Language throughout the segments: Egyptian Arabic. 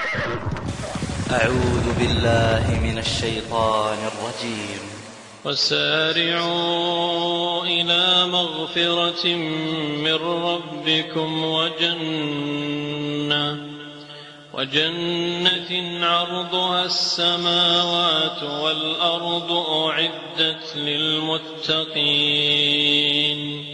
أعوذ بالله من الشيطان الرجيم وسارعوا إلى مغفرة من ربكم وجنة وجنة عرضها السماوات والأرض أعدت للمتقين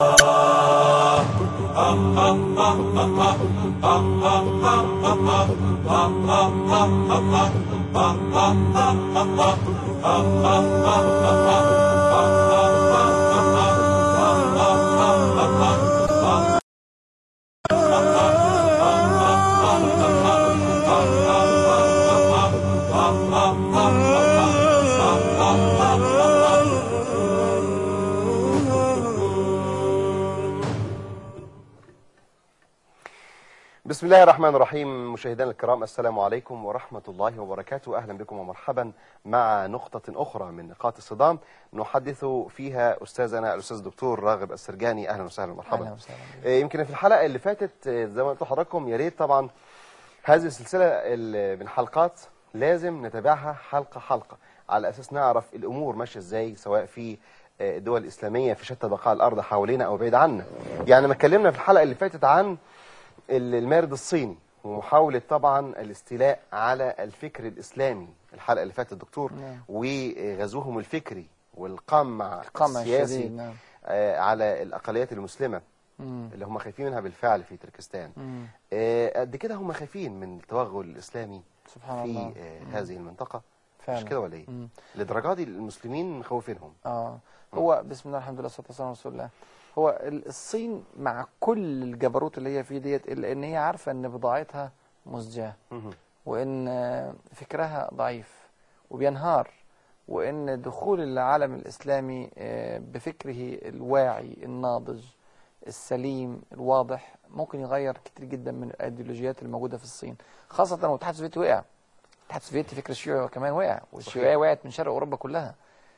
بسم الله الرحمن الرحيم مشاهدينا الكرام السلام عليكم ورحمة الله وبركاته أهلا بكم ومرحبا مع نقطة أخرى من نقاط الصدام نحدث فيها أستاذنا الأستاذ الدكتور راغب السرجاني أهلا وسهلا ومرحبا أهلا وسهلا بك. آه، يمكن في الحلقة اللي فاتت آه، زي ما قلت لحضراتكم يا ريت طبعا هذه السلسلة ال- من حلقات لازم نتابعها حلقة حلقة على أساس نعرف الأمور ماشية إزاي سواء في آه، الدول الإسلامية في شتى بقاع الأرض حوالينا أو بعيد عنا يعني ما اتكلمنا في الحلقة اللي فاتت عن ال- المارد الصيني ومحاولة طبعا الاستيلاء على الفكر الإسلامي الحلقة اللي فاتت دكتور نعم. وغزوهم الفكري والقمع القمع السياسي الشديد نعم آه، على الأقليات المسلمة مم. اللي هم خايفين منها بالفعل في تركستان مم. آه، قد كده هم خايفين من التوغل الإسلامي سبحان في الله آه، هذه المنطقة فعلا مش كده ولا إيه؟ مم. لدرجة دي المسلمين مخوفينهم اه هو بسم الله الحمد لله والصلاه والسلام على رسول الله هو ال- الصين مع كل الجبروت اللي هي فيه ديت الا ان هي عارفه ان بضاعتها مزجاه مهم. وان آه، فكرها ضعيف وبينهار وان دخول العالم الاسلامي آه، بفكره الواعي الناضج السليم الواضح ممكن يغير كتير جدا من الايديولوجيات الموجوده في الصين خاصه لو الاتحاد السوفيتي وقع الاتحاد السوفيتي فكر الشيوعي كمان وقع والشيوعيه وقعت من شرق اوروبا كلها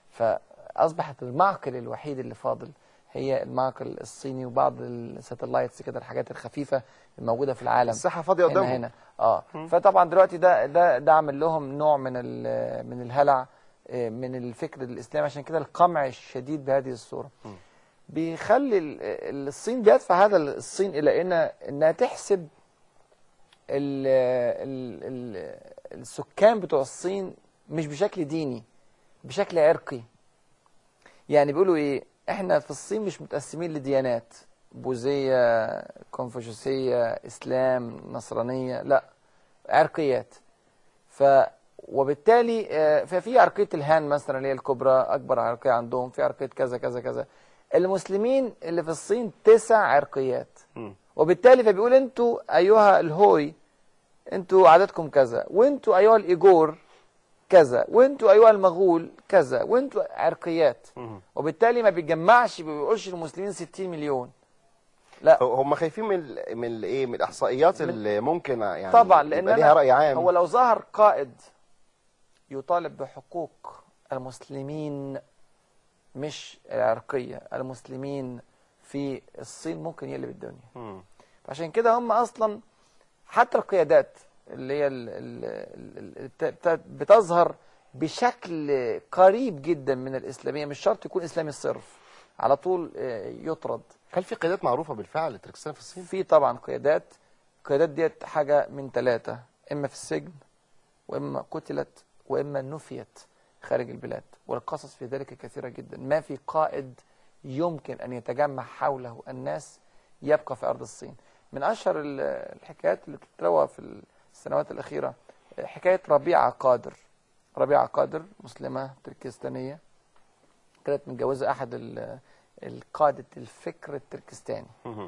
فاصبحت المعقل الوحيد اللي فاضل هي المعقل الصيني وبعض الساتلايتس كده الحاجات الخفيفه الموجوده في العالم الساحة فاضية هنا قدامهم هنا اه فطبعا دلوقتي ده ده ده عامل لهم نوع من ال- من الهلع آه، من الفكر الاسلامي عشان كده القمع الشديد بهذه الصوره مم. بيخلي ال- ال- الصين بيدفع هذا الصين الى ان انها تحسب ال ال ال السكان بتوع الصين مش بشكل ديني بشكل عرقي يعني بيقولوا ايه احنا في الصين مش متقسمين لديانات بوذية كونفوشيوسية اسلام نصرانية لا عرقيات ف وبالتالي آه، ففي عرقية الهان مثلا اللي هي الكبرى اكبر عرقية عندهم في عرقية كذا كذا كذا المسلمين اللي في الصين تسع عرقيات مم. وبالتالي فبيقول انتوا ايها الهوي انتوا عددكم كذا وانتوا ايها الايجور كذا وانتوا ايها المغول كذا وانتوا عرقيات مهم. وبالتالي ما بيجمعش ما بيقولش المسلمين 60 مليون لا هم خايفين من ال- من ال- ايه من الاحصائيات اللي ممكن يعني طبعا لان يبقى ليها أنا راي عام هو لو ظهر قائد يطالب بحقوق المسلمين مش العرقيه المسلمين في الصين ممكن يقلب الدنيا مم. عشان كده هم اصلا حتى القيادات اللي هي ال- ال- ال- ال- بت- بتظهر بشكل قريب جدا من الاسلاميه مش شرط يكون اسلامي صرف على طول آه، يطرد هل في قيادات معروفه بالفعل تركستان في الصين؟ في طبعا قيادات القيادات ديت حاجه من ثلاثه اما في السجن واما قتلت واما نفيت خارج البلاد والقصص في ذلك كثيره جدا ما في قائد يمكن ان يتجمع حوله الناس يبقى في ارض الصين من اشهر ال- الحكايات اللي بتتروى في السنوات الاخيره حكايه ربيعه قادر ربيعه قادر مسلمه تركستانيه كانت متجوزه احد ال- القاده الفكر التركستاني مهم.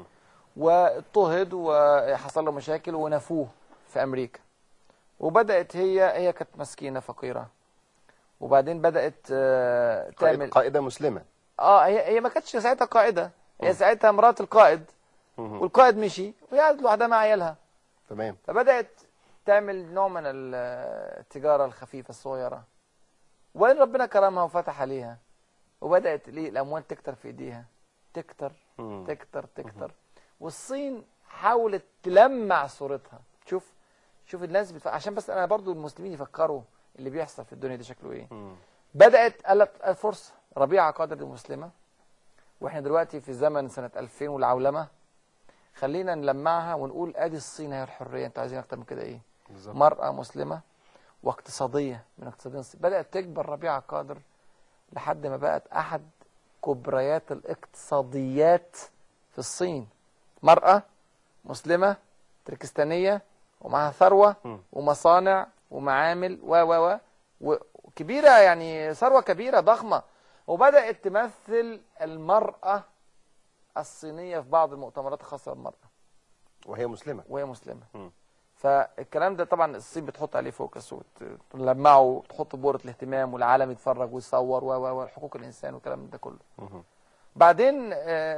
واضطهد وحصل له مشاكل ونفوه في امريكا وبدات هي هي كانت مسكينه فقيره وبعدين بدات آه، قائد تعمل قائده مسلمه اه هي هي ما كانتش ساعتها قائده هي ساعتها مرات القائد مهم. والقائد مشي وهي قعدت لوحدها مع عيالها تمام فبدات تعمل نوع من ال- التجاره الخفيفه الصغيره وين ربنا كرمها وفتح عليها وبدات ليه الاموال تكتر في ايديها تكتر مم. تكتر تكتر والصين حاولت تلمع صورتها شوف شوف الناس بتف... عشان بس انا برضو المسلمين يفكروا اللي بيحصل في الدنيا دي شكله ايه مم. بدات قالت الفرصه ربيعه قادر المسلمه واحنا دلوقتي في زمن سنه 2000 والعولمه خلينا نلمعها ونقول ادي الصين هي الحريه انتوا عايزين اكتر من كده ايه بالظبط مرأة مسلمة واقتصادية من اقتصاديين الصين بدأت تكبر ربيعة قادر لحد ما بقت أحد كبريات الاقتصاديات في الصين مرأة مسلمة تركستانية ومعها ثروة مم. ومصانع ومعامل و و و وكبيرة يعني ثروة كبيرة ضخمة وبدأت تمثل المرأة الصينية في بعض المؤتمرات الخاصة بالمرأة وهي مسلمه وهي مسلمة مم. فالكلام ده طبعا الصين بتحط عليه فوكس وتلمعه وتحط بورة الاهتمام والعالم يتفرج ويصور و و وحقوق الانسان والكلام ده كله مم. بعدين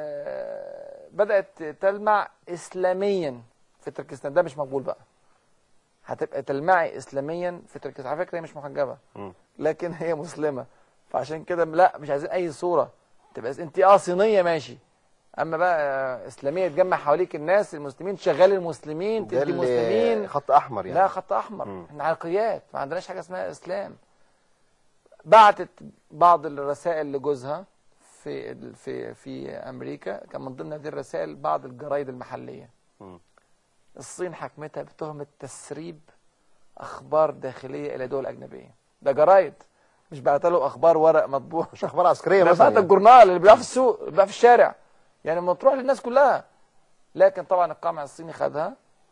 آه، بدأت تلمع اسلاميا في تركستان ده مش مقبول بقى هتبقى تلمعي اسلاميا في تركستان على فكره هي مش محجبه مم. لكن هي مسلمه فعشان كده لا مش عايزين اي صوره تبقى انت اه صينيه ماشي اما بقى آه، اسلاميه تجمع حواليك الناس المسلمين تشغل المسلمين ده تدي اللي مسلمين خط احمر يعني لا خط احمر مم. احنا عرقيات ما عندناش حاجه اسمها اسلام بعتت بعض الرسائل لجوزها في في في امريكا كان من ضمن هذه الرسائل بعض الجرايد المحليه مم. الصين حكمتها بتهمه تسريب اخبار داخليه الى دول اجنبيه ده جرايد مش بعت له اخبار ورق مطبوع مش اخبار عسكريه ده مثلا بعت يعني. الجورنال اللي بيبقى في السوق اللي بيبقى في الشارع يعني ما تروح للناس كلها لكن طبعا القمع الصيني خدها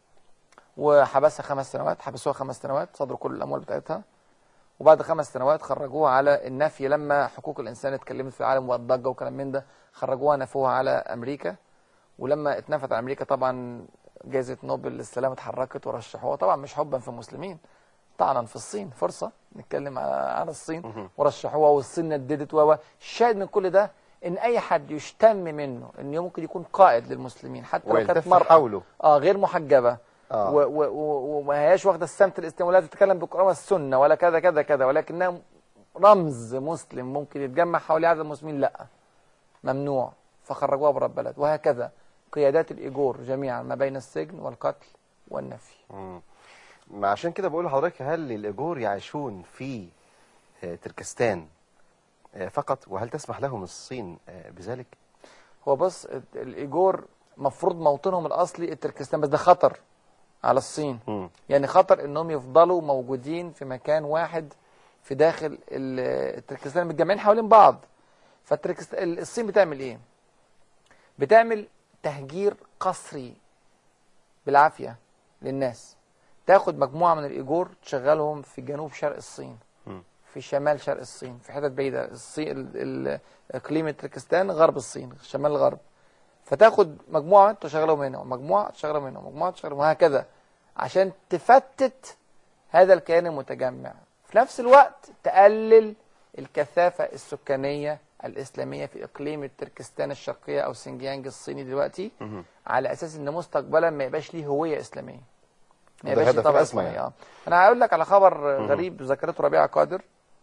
وحبسها خمس سنوات حبسوها خمس سنوات صدروا كل الاموال بتاعتها وبعد خمس سنوات خرجوها على النفي لما حقوق الانسان اتكلمت في العالم والضجه وكلام من ده خرجوها نفوها على امريكا ولما اتنفت على امريكا طبعا جائزه نوبل للسلام اتحركت ورشحوها طبعا مش حبا في المسلمين طعنا في الصين فرصه نتكلم على على الصين مهم. ورشحوها والصين نددت و و. الشاهد من كل ده ان اي حد يشتم منه انه ممكن يكون قائد للمسلمين حتى لو كانت ويلتف مرأة حوله اه غير محجبه آه. و- و- و- وما هياش واخده السمت الاسلامي ولا تتكلم بالقران والسنه ولا كذا كذا كذا ولكنها رمز مسلم ممكن يتجمع حواليه عدد المسلمين لا ممنوع فخرجوها بره البلد وهكذا قيادات الايجور جميعا ما بين السجن والقتل والنفي مم. ما عشان كده بقول لحضرتك هل الايجور يعيشون في آه، تركستان آه، فقط وهل تسمح لهم الصين آه، بذلك؟ هو بص ال- الايجور مفروض موطنهم الاصلي التركستان بس ده خطر على الصين مم. يعني خطر انهم يفضلوا موجودين في مكان واحد في داخل ال- التركستان متجمعين حوالين بعض فالتركستان الصين بتعمل ايه بتعمل تهجير قسري بالعافيه للناس تاخد مجموعه من الايجور تشغلهم في جنوب شرق الصين مم. في شمال شرق الصين في حتت بعيده الصين ال- ال- اقليم تركستان غرب الصين شمال الغرب فتاخد مجموعه تشغلهم هنا ومجموعه تشغلهم هنا ومجموعه تشغلهم وهكذا عشان تفتت هذا الكيان المتجمع في نفس الوقت تقلل الكثافه السكانيه الاسلاميه في اقليم تركستان الشرقيه او سنجيانج الصيني دلوقتي مهم. على اساس ان مستقبلا ما يبقاش ليه هويه اسلاميه ما وده يبقاش ليه هدف طبع الأزمة إسلامي. يعني. آه. انا هقول لك على خبر مهم. غريب ذكرته ربيعه قادر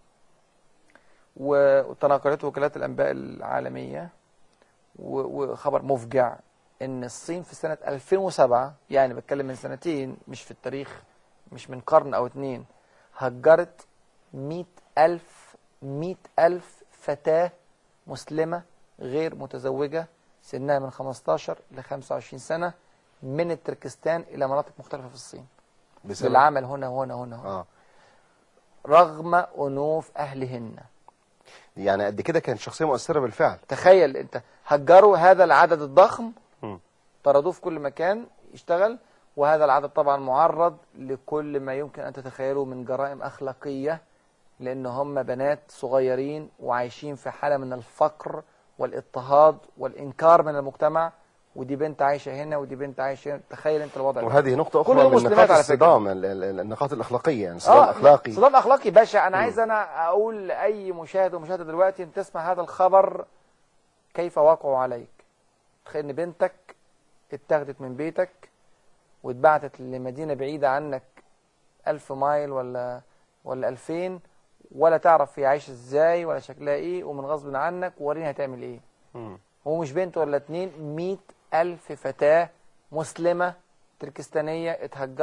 و- وتناقلته وكالات الانباء العالميه و- وخبر مفجع ان الصين في سنه 2007 يعني بتكلم من سنتين مش في التاريخ مش من قرن او اتنين هجرت 100 ألف 100 ألف فتاة مسلمة غير متزوجة سنها من 15 ل 25 سنة من التركستان إلى مناطق مختلفة في الصين بسبب للعمل هنا وهنا وهنا اه رغم أنوف أهلهن يعني قد كده كانت شخصيه مؤثره بالفعل تخيل انت هجروا هذا العدد الضخم مم. طردوه في كل مكان يشتغل وهذا العدد طبعا معرض لكل ما يمكن ان تتخيله من جرائم اخلاقيه لان هم بنات صغيرين وعايشين في حاله من الفقر والاضطهاد والانكار من المجتمع ودي بنت عايشه هنا ودي بنت عايشه هنا تخيل انت الوضع ده. وهذه نقطه كل اخرى من المسلمات نقاط على فكرة. الصدام ال- ال- النقاط الاخلاقيه يعني صدام اه اخلاقي صدام اخلاقي باشا انا مم. عايز انا اقول لاي مشاهد ومشاهده دلوقتي ان تسمع هذا الخبر كيف وقعوا عليك تخيل ان بنتك اتاخدت من بيتك واتبعتت لمدينه بعيده عنك ألف مايل ولا ولا ألفين ولا تعرف هي عايشه ازاي ولا شكلها ايه ومن غصب عنك ووريني هتعمل ايه مم. هو مش بنت ولا اتنين مئة ألف فتاة مسلمة تركستانية اتهجرت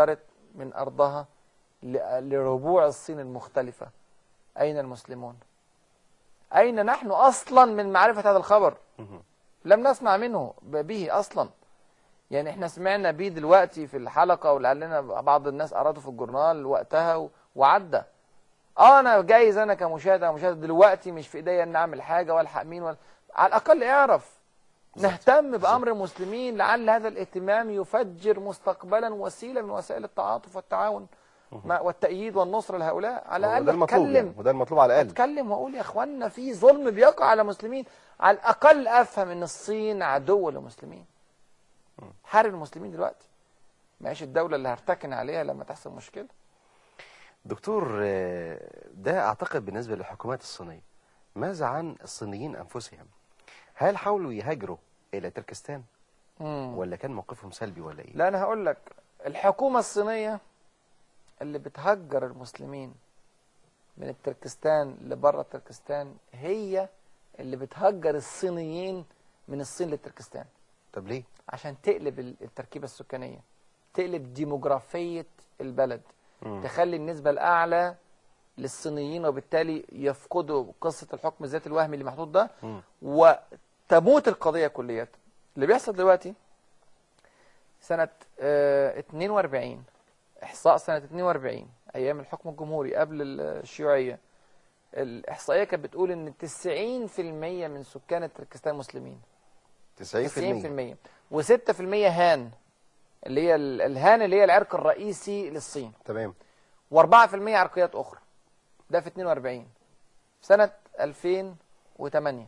من أرضها ل- لربوع الصين المختلفة أين المسلمون أين نحن أصلا من معرفة هذا الخبر مهم. لم نسمع منه ب- به أصلا يعني احنا سمعنا بيه دلوقتي في الحلقة ولعلنا بعض الناس أرادوا في الجورنال وقتها و- وعدى اه انا جايز انا كمشاهد او مشاهد دلوقتي مش في ايديا ان اعمل حاجه والحق مين ولا على الاقل اعرف نهتم بامر المسلمين لعل هذا الاهتمام يفجر مستقبلا وسيله من وسائل التعاطف والتعاون مع- والتأييد والنصر لهؤلاء على وده الاقل المطلوب يعني اتكلم وده المطلوب على الاقل اتكلم واقول يا اخوانا في ظلم بيقع على المسلمين على الاقل افهم ان الصين عدو للمسلمين حارب المسلمين دلوقتي ماشي الدوله اللي هرتكن عليها لما تحصل مشكله دكتور آه، ده اعتقد بالنسبه للحكومات الصينيه ماذا عن الصينيين انفسهم هل حاولوا يهاجروا الى تركستان مم. ولا كان موقفهم سلبي ولا ايه لا انا هقول لك الحكومه الصينيه اللي بتهجر المسلمين من التركستان لبره تركستان هي اللي بتهجر الصينيين من الصين للتركستان طب ليه عشان تقلب ال- التركيبه السكانيه تقلب ديموغرافيه البلد مم. تخلي النسبه الاعلى للصينيين وبالتالي يفقدوا قصه الحكم الذاتي الوهمي اللي محطوط ده مم. وتموت القضيه كليا اللي بيحصل دلوقتي سنه آه 42 احصاء سنه 42 ايام الحكم الجمهوري قبل الشيوعيه الاحصائيه كانت بتقول ان 90% من سكان تركستان مسلمين 90% 90% و6% هان اللي هي ال- الهان اللي هي العرق الرئيسي للصين تمام و4% عرقيات اخرى ده في 42 سنة 2008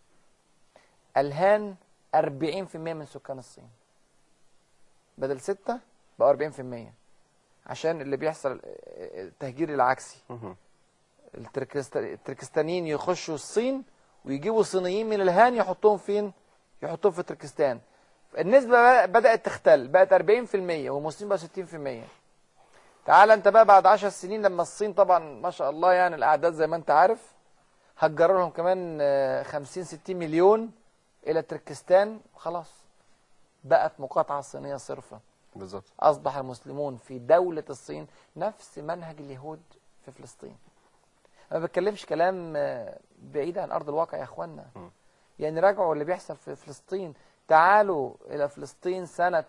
الهان 40% من سكان الصين بدل 6 بقى 40% عشان اللي بيحصل التهجير العكسي مهم. التركست- التركستانيين يخشوا الصين ويجيبوا صينيين من الهان يحطوهم فين؟ يحطوهم في تركستان النسبة بدأت تختل بقت 40% والمسلمين بقى 60% تعال انت بقى بعد 10 سنين لما الصين طبعا ما شاء الله يعني الاعداد زي ما انت عارف هجروا لهم كمان آه، 50 60 مليون الى تركستان خلاص بقت مقاطعة صينية صرفة بالظبط أصبح المسلمون في دولة الصين نفس منهج اليهود في فلسطين أنا ما بتكلمش كلام آه، بعيد عن أرض الواقع يا أخوانا م. يعني راجعوا اللي بيحصل في فلسطين تعالوا إلى فلسطين سنة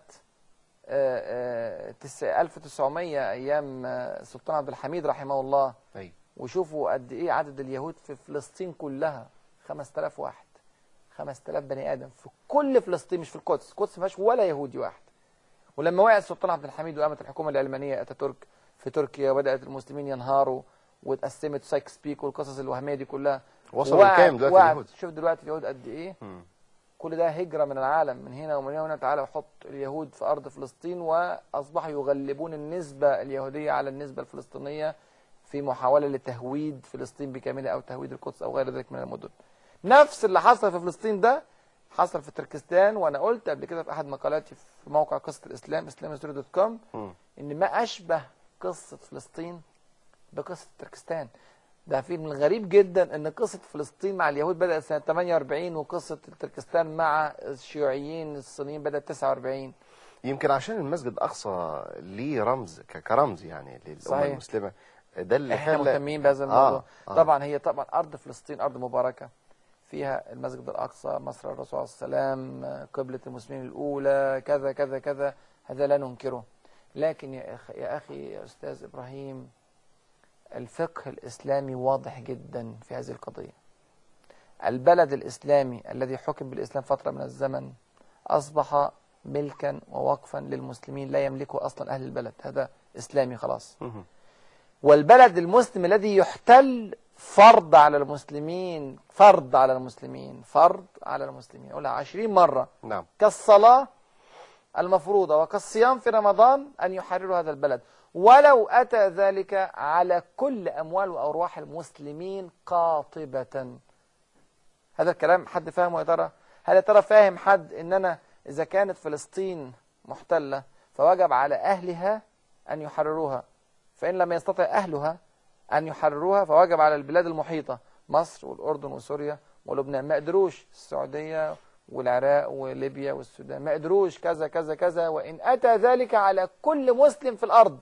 آه، آه، تس- 1900 أيام آه، السلطان عبد الحميد رحمه الله ايوه وشوفوا قد إيه عدد اليهود في فلسطين كلها 5000 واحد 5000 بني آدم في كل فلسطين مش في القدس القدس ما فيهاش ولا يهودي واحد ولما وقع السلطان عبد الحميد وقامت الحكومه العلمانيه اتاتورك في تركيا وبدات المسلمين ينهاروا واتقسمت سايكس بيك والقصص الوهميه دي كلها وصلوا وقعت- لكام دلوقتي وقعت. اليهود شوف دلوقتي اليهود قد ايه مم. كل ده هجره من العالم من هنا ومن هنا تعالى وحط اليهود في ارض فلسطين واصبحوا يغلبون النسبه اليهوديه على النسبه الفلسطينيه في محاوله لتهويد فلسطين بكاملها او تهويد القدس او غير ذلك من المدن نفس اللي حصل في فلسطين ده حصل في تركستان وانا قلت قبل كده في احد مقالاتي في موقع قصه الاسلام اسلامستوري دوت كوم مم. ان ما اشبه قصه فلسطين بقصه تركستان ده في من الغريب جدا ان قصه فلسطين مع اليهود بدات سنه 48 وقصه تركستان مع الشيوعيين الصينيين بدات 49 يمكن عشان المسجد الاقصى ليه رمز ك- كرمز يعني للامه صحيح. المسلمه ده اللي احنا خلى مهتمين بهذا الموضوع آه، آه. طبعا هي طبعا ارض فلسطين ارض مباركه فيها المسجد الاقصى مصر الرسول عليه السلام قبله المسلمين الاولى كذا كذا كذا هذا لا ننكره لكن يا اخي يا اخي يا استاذ ابراهيم الفقه الاسلامي واضح جدا في هذه القضيه البلد الاسلامي الذي حكم بالاسلام فتره من الزمن اصبح ملكا ووقفا للمسلمين لا يملكه اصلا اهل البلد هذا اسلامي خلاص مهم. والبلد المسلم الذي يحتل فرض على المسلمين فرض على المسلمين فرض على المسلمين أقولها عشرين مرة نعم كالصلاة المفروضة وكالصيام في رمضان أن يحرروا هذا البلد ولو أتى ذلك على كل أموال وأرواح المسلمين قاطبة هذا الكلام حد فاهمه يا ترى هل يا ترى فاهم حد ان انا اذا كانت فلسطين محتلة فوجب على اهلها ان يحرروها فان لم يستطع اهلها ان يحرروها فوجب على البلاد المحيطة مصر والاردن وسوريا ولبنان ما قدروش السعودية والعراق وليبيا والسودان ما قدروش كذا كذا كذا وان اتى ذلك على كل مسلم في الارض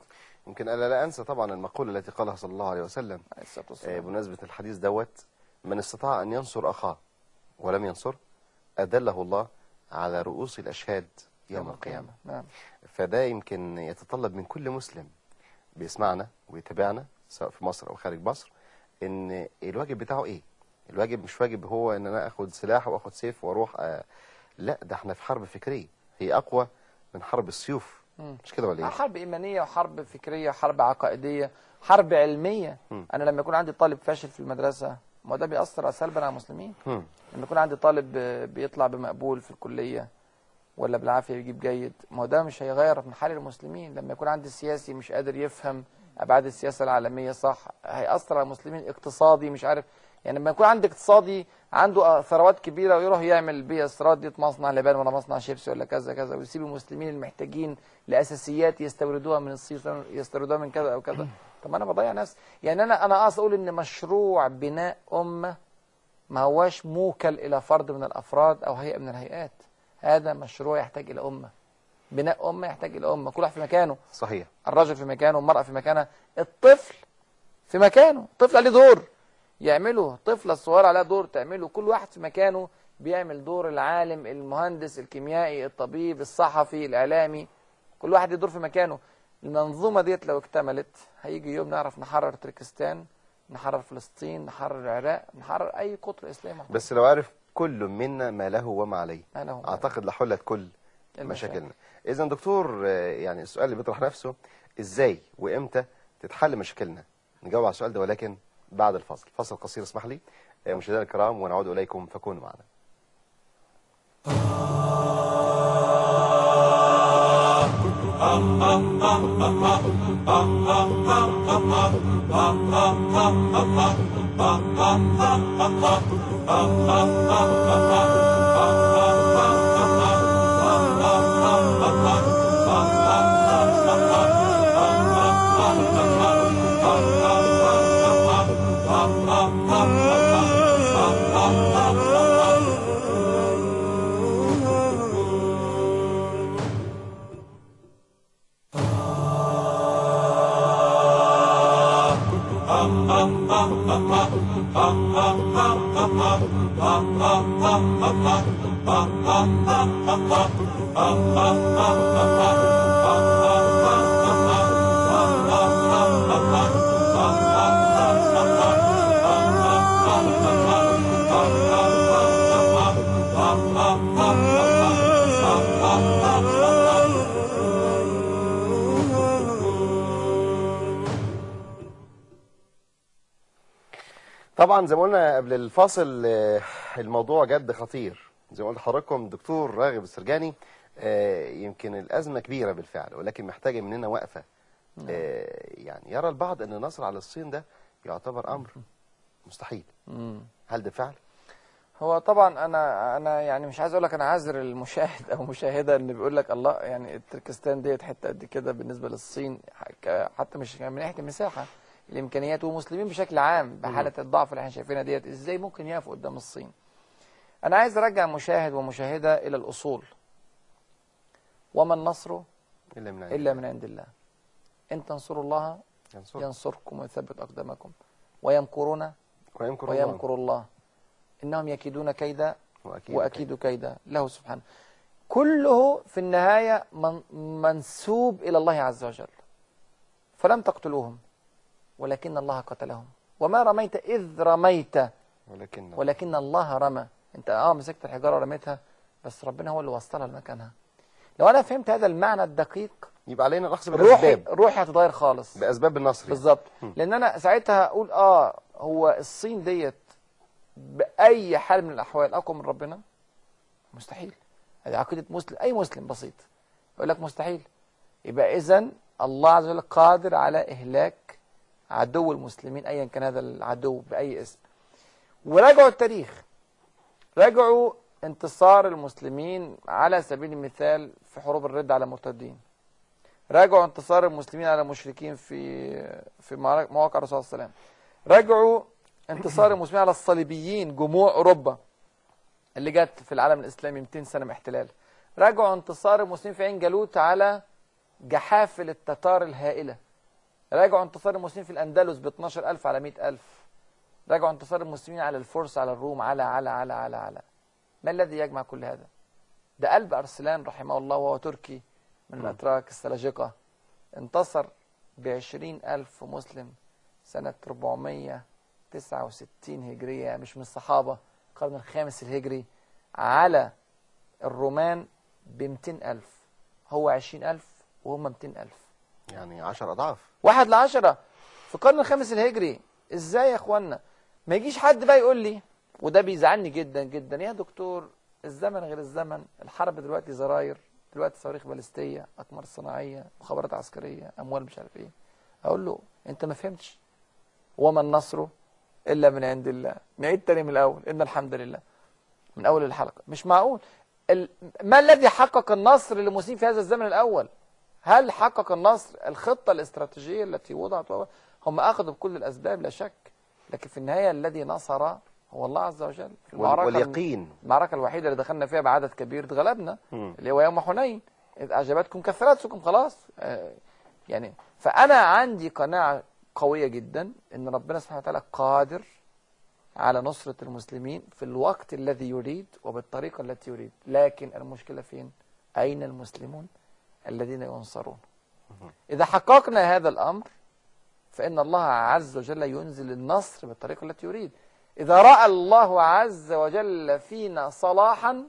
يمكن انا لا انسى طبعا المقوله التي قالها صلى الله عليه وسلم عليه الصلاة آه، والسلام بمناسبه الحديث دوت من استطاع ان ينصر اخاه ولم ينصر ادله الله على رؤوس الاشهاد يوم القيامه نعم فده يمكن يتطلب من كل مسلم بيسمعنا ويتابعنا سواء في مصر او خارج مصر ان الواجب بتاعه ايه الواجب مش واجب هو ان انا اخد سلاح واخد سيف واروح آه لا ده احنا في حرب فكريه هي اقوى من حرب السيوف مم. مش كده ولا ايه حرب إيمانية وحرب فكرية وحرب عقائدية حرب علمية مم. أنا لما يكون عندي طالب فاشل في المدرسة ما ده بيأثر سلبا على المسلمين مم. لما يكون عندي طالب آه، بيطلع بمقبول في الكلية ولا بالعافية يجيب جيد ما هو ده مش هيغير من حال المسلمين لما يكون عندي سياسي مش قادر يفهم أبعاد السياسة العالمية صح هيأثر على المسلمين اقتصادي مش عارف يعني لما يكون عندي اقتصادي عنده آه، ثروات كبيرة ويروح يعمل بيها استيراد دي مصنع لبان ولا مصنع شيبسي ولا كذا كذا ويسيب المسلمين المحتاجين لأساسيات يستوردوها من الصين يستوردوها من كذا أو كذا طب ما أنا بضيع نفسي يعني أنا أنا قاصد أقول إن مشروع بناء أمة ما هواش موكل إلى فرد من الأفراد أو هيئة من الهيئات هذا مشروع يحتاج إلى أمة بناء أمة يحتاج إلى أمة كل واحد في مكانه صحيح الرجل في مكانه والمرأة في مكانها الطفل في مكانه الطفل عليه دور يعمله الطفلة الصغيرة عليها دور تعمله كل واحد في مكانه بيعمل دور العالم المهندس الكيميائي الطبيب الصحفي الإعلامي كل واحد له دور في مكانه المنظومة ديت لو اكتملت هيجي يوم نعرف نحرر تركستان نحرر فلسطين نحرر العراق نحرر أي قطر إسلامي بس لو عرف كل منا ما له وما عليه ما له وما اعتقد لحلت كل المشاكل. مشاكلنا اذا دكتور آه، يعني السؤال اللي بيطرح نفسه ازاي وامتى تتحل مشاكلنا نجاوب على السؤال ده ولكن بعد الفاصل فاصل قصير اسمح لي آه، مشاهدينا الكرام ونعود اليكم فكونوا معنا طبعا زي ما قلنا قبل الفاصل آه، الموضوع جد خطير زي ما قلت لحضراتكم الدكتور راغب السرجاني آه، يمكن الأزمة كبيرة بالفعل ولكن محتاجة مننا وقفة آه، يعني يرى البعض أن النصر على الصين ده يعتبر أمر مستحيل مم. هل ده فعل؟ هو طبعا انا انا يعني مش عايز اقول لك انا عاذر المشاهد او مشاهده ان بيقول لك الله يعني تركستان ديت حته قد كده بالنسبه للصين ك- حتى مش من ناحيه المساحه الامكانيات والمسلمين بشكل عام بحاله الضعف اللي احنا شايفينها ديت ازاي ممكن يقفوا قدام الصين انا عايز ارجع مشاهد ومشاهده الى الاصول وما النصر إلا من عند الا من عند الله ان تنصروا الله ينصر ينصركم ويثبت اقدامكم ويمكرون ويمكر الله ويمكر الله انهم يكيدون كيدا وأكيد وأكيد كيدا له سبحانه كله في النهاية من منسوب إلى الله عز وجل فلم تقتلوهم ولكن الله قتلهم وما رميت إذ رميت ولكن ولكن الله رمى أنت آه مسكت الحجارة ورميتها بس ربنا هو اللي وصلها لمكانها لو أنا فهمت هذا المعنى الدقيق يبقى علينا الأخذ روحي بالأسباب روحي هتتغير خالص بأسباب النصر بالظبط مم. لان انا ساعتها اقول اه هو الصين ديت باي حال من الاحوال اقوى من ربنا مستحيل هذه عقيده مسلم اي مسلم بسيط يقول لك مستحيل يبقى اذا الله عز وجل قادر على اهلاك عدو المسلمين ايا كان هذا العدو باي اسم وراجعوا التاريخ راجعوا انتصار المسلمين على سبيل المثال في حروب الرد على المرتدين راجعوا انتصار المسلمين على المشركين في في معرك- مواقع الرسول صلى الله عليه وسلم راجعوا انتصار المسلمين على الصليبيين جموع اوروبا اللي جت في العالم الاسلامي 200 سنه من احتلال راجعوا انتصار المسلمين في عين جالوت على جحافل التتار الهائله راجعوا انتصار المسلمين في الأندلس ب 12000 على 100000 راجعوا انتصار المسلمين على الفرس على الروم على على على على على ما الذي يجمع كل هذا ده قلب أرسلان رحمه الله وهو تركي من الأتراك السلاجقة انتصر بعشرين ألف مسلم سنة 469 هجرية مش من الصحابة القرن الخامس الهجري على الرومان ب 200 ألف هو 20 ألف وهم 200 ألف يعني 10 اضعاف واحد لعشرة في القرن الخامس الهجري ازاي يا اخوانا ما يجيش حد بقى يقول لي وده بيزعلني جدا جدا يا دكتور الزمن غير الزمن الحرب دلوقتي زراير دلوقتي صواريخ باليستيه اقمار صناعيه مخابرات عسكريه اموال مش عارف ايه اقول له انت ما فهمتش وما النصر الا من عند الله نعيد تاني من الاول ان الحمد لله من اول الحلقه مش معقول ال... ما الذي حقق النصر للمسلمين في هذا الزمن الاول هل حقق النصر الخطه الاستراتيجيه التي وضعت و- هم اخذوا بكل الاسباب لا شك لكن في النهايه الذي نصر هو الله عز وجل في وال- المعركه واليقين المعركه الوحيده اللي دخلنا فيها بعدد كبير اتغلبنا مم. اللي هو يوم حنين اذ اعجبتكم كثرتكم خلاص آه، يعني فانا عندي قناعه قويه جدا ان ربنا سبحانه وتعالى قادر على نصرة المسلمين في الوقت الذي يريد وبالطريقة التي يريد لكن المشكلة فين أين المسلمون الذين ينصرون إذا حققنا هذا الأمر فإن الله عز وجل ينزل النصر بالطريقة التي يريد إذا رأى الله عز وجل فينا صلاحا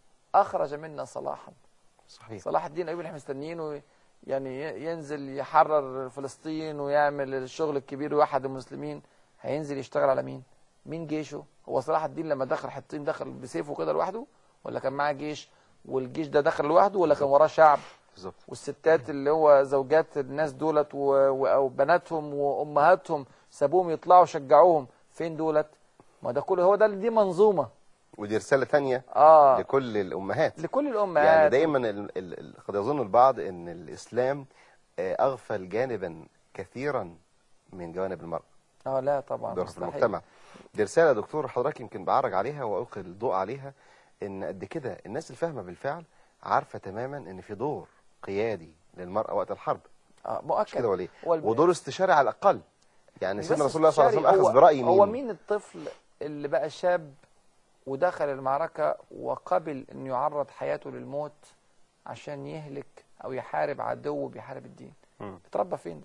أخرج منا صلاحا صحيح صلاح الدين ايوبي اللي احنا مستنيينه يعني ي- ينزل يحرر فلسطين ويعمل الشغل الكبير ويوحد المسلمين هينزل يشتغل على مين؟ مين جيشه؟ هو صلاح الدين لما دخل حطين دخل بسيفه كده لوحده ولا كان معاه جيش والجيش ده دخل لوحده ولا كان وراه شعب بالظبط والستات اللي هو زوجات الناس دولت و... و... او بناتهم وامهاتهم سابوهم يطلعوا شجعوهم فين دولت؟ ما ده كله هو ده دي منظومه ودي رساله ثانيه اه لكل الامهات لكل الامهات يعني دايما ال- ال- ال- قد يظن البعض ان الاسلام آه، اغفل جانبا كثيرا من جوانب المرأة اه لا طبعا دور في مستحيل. المجتمع دي رسالة يا دكتور حضرتك يمكن بعرج عليها وألقي الضوء عليها إن قد كده الناس الفاهمة بالفعل عارفة تماما إن في دور قيادي للمرأة وقت الحرب اه مش مؤكد كده ولا إيه؟ هو الب- ودور استشاري على الأقل يعني مش سيدنا بس رسول الله صلى الله عليه وسلم استشاري، أخذ برأي هو مين؟ مين الطفل اللي بقى شاب ودخل المعركة وقبل أن يعرض حياته للموت عشان يهلك أو يحارب عدو بيحارب الدين مم. اتربى فين ده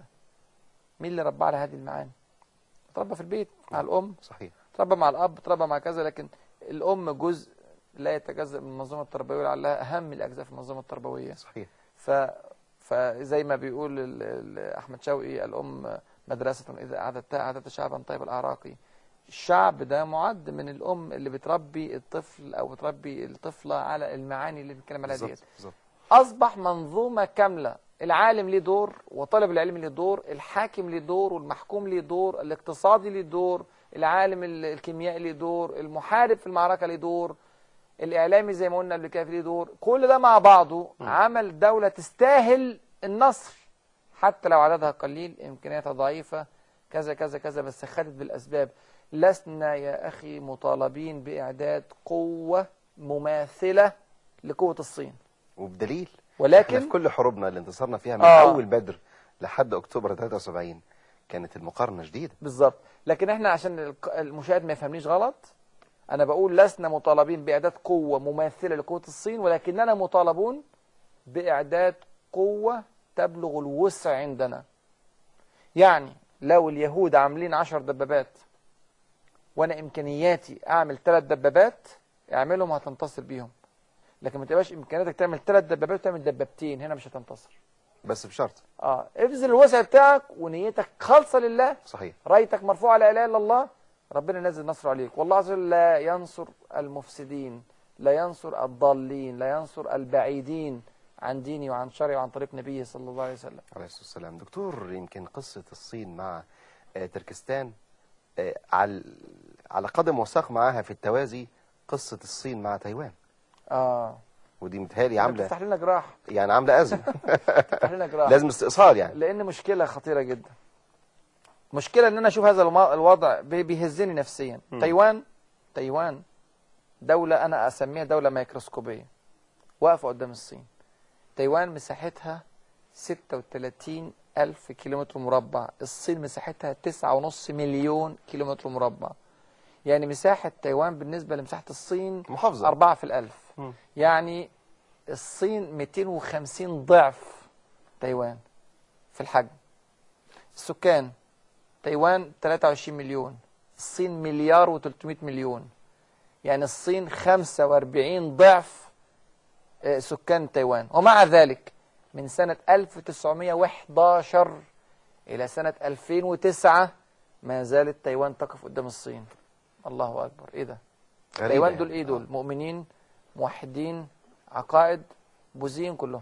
مين اللي ربى على هذه المعاني اتربى في البيت مع الأم صحيح اتربى مع الأب اتربى مع كذا لكن الأم جزء لا يتجزأ من المنظومة التربوية ولعلها أهم الأجزاء في المنظومة التربوية صحيح ف فزي ما بيقول ال- ال- احمد شوقي الام مدرسه اذا اعددتها اعددت شعبا طيب الاعراق الشعب ده معد من الام اللي بتربي الطفل او بتربي الطفله على المعاني اللي بنتكلم عليها ديت بالظبط بالظبط اصبح منظومه كامله العالم ليه دور وطالب العلم ليه دور الحاكم ليه دور والمحكوم ليه دور الاقتصادي ليه دور العالم ال- الكيميائي ليه دور المحارب في المعركه ليه دور الاعلامي زي ما قلنا قبل كده ليه دور كل ده مع بعضه عمل دوله تستاهل النصر حتى لو عددها قليل امكانياتها ضعيفه كذا كذا كذا بس خدت بالاسباب لسنا يا اخي مطالبين باعداد قوه مماثله لقوه الصين وبدليل احنا في ولكن كل حروبنا اللي انتصرنا فيها من آه. أول بدر لحد أكتوبر 73 كانت المقارنة شديدة بالظبط لكن احنا عشان الق- المشاهد ما يفهمنيش غلط انا بقول لسنا مطالبين باعداد قوه مماثله لقوه الصين ولكننا مطالبون باعداد قوه تبلغ الوسع عندنا يعني لو اليهود عاملين عشر دبابات وانا امكانياتي اعمل ثلاث دبابات اعملهم هتنتصر بيهم لكن ما تبقاش امكانياتك تعمل ثلاث دبابات وتعمل دبابتين هنا مش هتنتصر بس بشرط اه ابذل الوسع بتاعك ونيتك خالصه لله صحيح رايتك مرفوعه على اله الا الله ربنا ينزل نصره عليك والله عز وجل لا ينصر المفسدين لا ينصر الضالين لا ينصر البعيدين عن ديني وعن شرعي وعن طريق نبيه صلى الله عليه وسلم عليه الصلاة والسلام دكتور يمكن قصة الصين مع آه، تركستان آه، على على قدم وساق معاها في التوازي قصة الصين مع تايوان اه ودي متهيألي عاملة تفتح لنا جراح يعني عاملة أزمة تفتح لنا جراح لازم استئصال يعني لان مشكله خطيره جدا مشكله ان انا اشوف هذا الم- الوضع بي- بيهزني نفسيا تايوان تايوان دوله انا اسميها دوله ميكروسكوبيه واقفه قدام الصين تايوان مساحتها 36 ألف كيلومتر مربع الصين مساحتها تسعة ونص مليون كيلومتر مربع يعني مساحة تايوان بالنسبة لمساحة الصين محافظة. أربعة في الألف مم. يعني الصين 250 ضعف تايوان في الحجم السكان تايوان 23 مليون الصين مليار و300 مليون يعني الصين 45 ضعف آه، سكان تايوان ومع ذلك من سنة 1911 إلى سنة 2009 ما زالت تايوان تقف قدام الصين الله أكبر إيه ده غريبة تايوان يعني. دول إيه دول مؤمنين موحدين عقائد بوذيين كلهم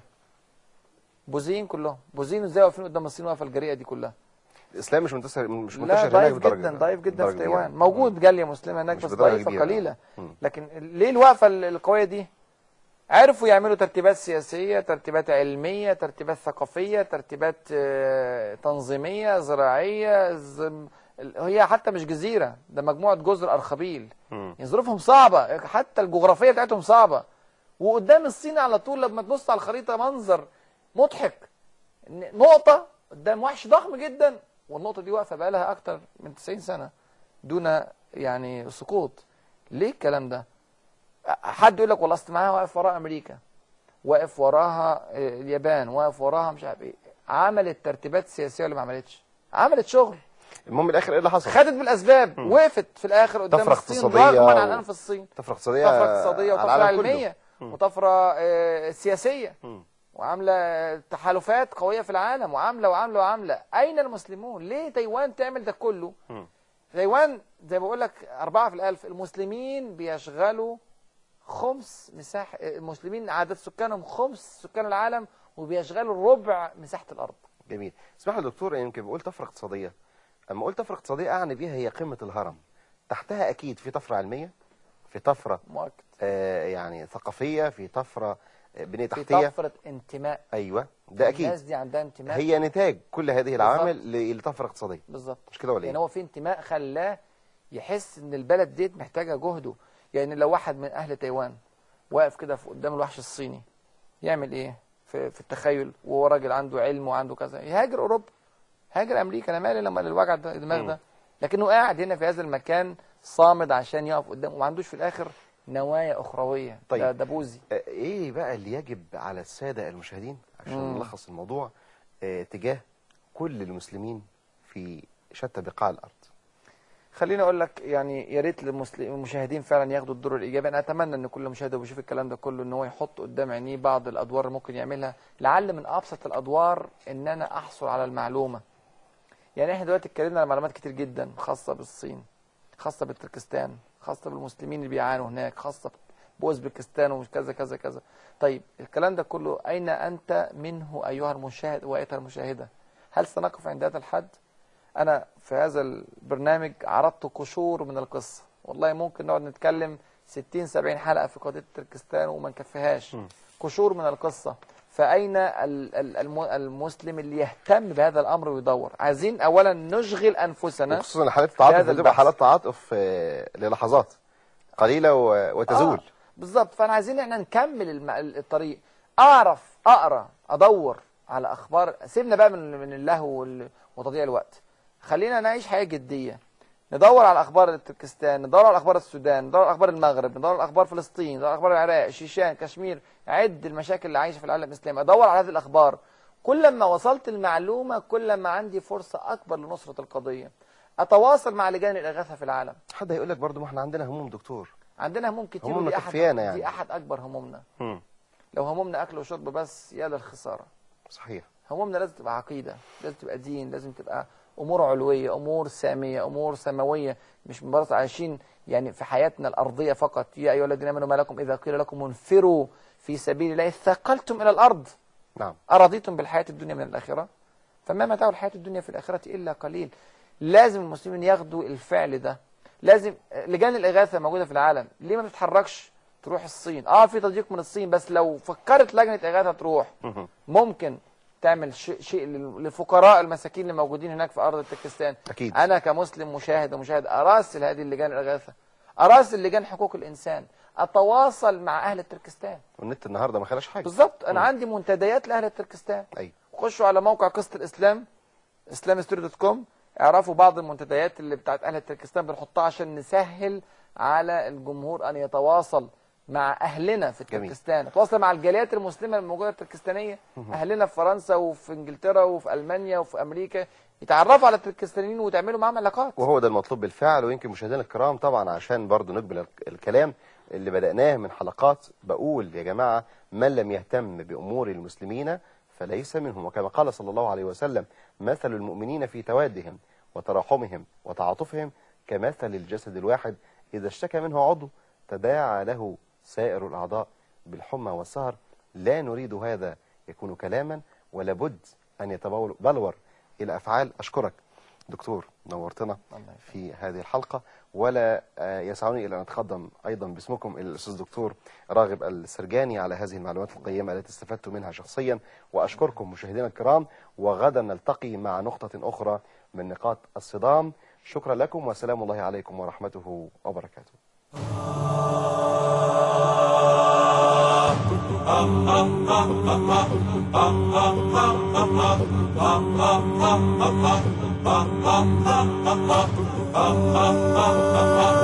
بوذيين كلهم بوذيين ازاي واقفين قدام الصين واقفه الجريئه دي كلها الاسلام مش منتشر مش لا منتشر هناك ضعيف بدرجة- جدا ضعيف جدا بدرجة في تايوان كبيرة. موجود جاليه مسلمه هناك مش بس بدرجة ضعيفه كبيرة. قليله مم. لكن ليه الوقفه ال- القويه دي عرفوا يعملوا ترتيبات سياسيه ترتيبات علميه ترتيبات ثقافيه ترتيبات آه، تنظيميه زراعيه زم... ال- هي حتى مش جزيره ده مجموعه جزر ارخبيل مم. يعني ظروفهم صعبه حتى الجغرافيه بتاعتهم صعبه وقدام الصين على طول لما تبص على الخريطه منظر مضحك ن- نقطه قدام وحش ضخم جدا والنقطه دي واقفه بقى لها اكتر من 90 سنه دون يعني سقوط ليه الكلام ده حد يقول لك والله اصل معاها واقف وراها امريكا واقف وراها آه، اليابان واقف وراها مش عارف ايه عملت ترتيبات سياسيه ولا ما عملتش عملت شغل المهم الاخر ايه اللي حصل خدت بالاسباب وقفت في الاخر قدام طفرة الصين اقتصادية رغما و- عن انف الصين طفره اقتصاديه طفره اقتصاديه على وطفره العالم كله. علميه وطفره آه، سياسيه مم. وعامله تحالفات قويه في العالم وعامله وعامله وعامله اين المسلمون ليه تايوان تعمل ده كله مم. تايوان زي ما بقول لك أربعة في الألف المسلمين بيشغلوا خمس مساحة المسلمين عدد سكانهم خمس سكان العالم وبيشغلوا ربع مساحة الأرض جميل اسمح لي يا دكتور يمكن بقول طفره اقتصاديه اما قلت طفره اقتصاديه اعني بيها هي قمه الهرم تحتها اكيد في طفره علميه في طفره مؤكد آه يعني ثقافيه في طفره آه، بنيه في تحتيه طفرة انتماء ايوه ده الناس اكيد دي عندها انتماء هي نتاج كل هذه العوامل ل- لطفره اقتصاديه بالظبط مش كده ولا يعني ايه هو في انتماء خلاه يحس ان البلد ديت محتاجه جهده يعني لو واحد من اهل تايوان واقف كده في قدام الوحش الصيني يعمل ايه في, في التخيل وهو راجل عنده علم وعنده كذا يهاجر اوروبا هاجر امريكا انا مالي لما الوجع ده الدماغ ده لكنه قاعد هنا في هذا المكان صامد عشان يقف قدام وما عندوش في الاخر نوايا اخرويه طيب. ده, ده بوذي آه، ايه بقى اللي يجب على الساده المشاهدين عشان مم. نلخص الموضوع آه، تجاه كل المسلمين في شتى بقاع الارض خليني اقول لك يعني يا ريت للمسل- المشاهدين فعلا ياخدوا الدور الايجابي انا اتمنى ان كل مشاهد وبيشوف الكلام ده كله ان هو يحط قدام عينيه بعض الادوار اللي ممكن يعملها لعل من ابسط الادوار ان انا احصل على المعلومه يعني احنا دلوقتي اتكلمنا على معلومات كتير جدا خاصه بالصين خاصه بالتركستان خاصه بالمسلمين اللي بيعانوا هناك خاصه باوزبكستان وكذا كذا كذا طيب الكلام ده كله اين انت منه ايها المشاهد وايتها المشاهده هل سنقف عند هذا الحد انا في هذا البرنامج عرضت قشور من القصه والله ممكن نقعد نتكلم 60 70 حلقه في قضيه تركستان وما نكفيهاش قشور من القصه فاين ال- ال- الم- المسلم اللي يهتم بهذا الامر ويدور عايزين اولا نشغل انفسنا وخصوصا حالات التعاطف هذا بتبقى البحث. حالات تعاطف آه، للحظات قليله و- وتزول آه بالظبط فانا عايزين احنا نكمل الم... الطريق اعرف اقرا ادور على اخبار سيبنا بقى من من اللهو وال- وتضييع الوقت خلينا نعيش حياه جديه ندور على اخبار تركستان ندور على اخبار السودان ندور على اخبار المغرب ندور على اخبار فلسطين ندور على اخبار العراق شيشان كشمير عد المشاكل اللي عايشه في العالم الاسلامي ادور على هذه الاخبار كل ما وصلت المعلومه كل ما عندي فرصه اكبر لنصره القضيه اتواصل مع لجان الاغاثه في العالم حد هيقول لك برضه ما احنا عندنا هموم دكتور عندنا هموم كتير همومنا ودي احد كفيانة يعني. دي احد اكبر همومنا مم. لو همومنا اكل وشرب بس يا للخساره صحيح همومنا لازم تبقى عقيده لازم تبقى دين لازم تبقى امور علويه امور ساميه امور سماويه مش مجرد عايشين يعني في حياتنا الارضيه فقط يا ايها الذين امنوا ما لكم اذا قيل لكم انفروا في سبيل الله ثقلتم الى الارض نعم أرضيتم بالحياة الدنيا من الآخرة فما متاع الحياة الدنيا في الآخرة إلا قليل لازم المسلمين ياخدوا الفعل ده لازم لجان الإغاثة موجودة في العالم ليه ما بتتحركش تروح الصين اه في تضييق من الصين بس لو فكرت لجنة إغاثة تروح مهم. ممكن تعمل شيء, شيء لل- للفقراء المساكين اللي موجودين هناك في أرض تركستان أكيد. أنا كمسلم مشاهد ومشاهد أراسل هذه اللجان الإغاثة أراسل لجان حقوق الإنسان أتواصل مع أهل تركستان والنت النهارده ما خلاش حاجه بالظبط انا عندي منتديات لاهل تركستان أيوة. خشوا على موقع قصه الاسلام اسلامستوري دوت كوم اعرفوا بعض المنتديات اللي بتاعت اهل تركستان بنحطها عشان نسهل على الجمهور ان يتواصل مع اهلنا في جميل. تركستان يتواصل مع الجاليات المسلمه الموجوده التركستانيه اهلنا في فرنسا وفي انجلترا وفي المانيا وفي امريكا يتعرفوا على التركستانيين وتعملوا معاهم علاقات وهو ده المطلوب بالفعل ويمكن مشاهدينا الكرام طبعا عشان برضو نقبل الك- الكلام اللي بدأناه من حلقات بقول يا جماعة من لم يهتم بأمور المسلمين فليس منهم وكما قال صلى الله عليه وسلم مثل المؤمنين في توادهم وتراحمهم وتعاطفهم كمثل الجسد الواحد إذا اشتكى منه عضو تداعى له سائر الأعضاء بالحمى والسهر لا نريد هذا يكون كلاما ولا بد أن يتبول بلور إلى أفعال أشكرك دكتور نورتنا في هذه الحلقة ولا آه، يسعني إلى أن أتقدم أيضا باسمكم إلى الأستاذ دكتور راغب السرجاني على هذه المعلومات القيمة التي استفدت منها شخصيا وأشكركم مشاهدينا الكرام وغدا نلتقي مع نقطة أخرى من نقاط الصدام شكرا لكم وسلام الله عليكم ورحمته وبركاته Ah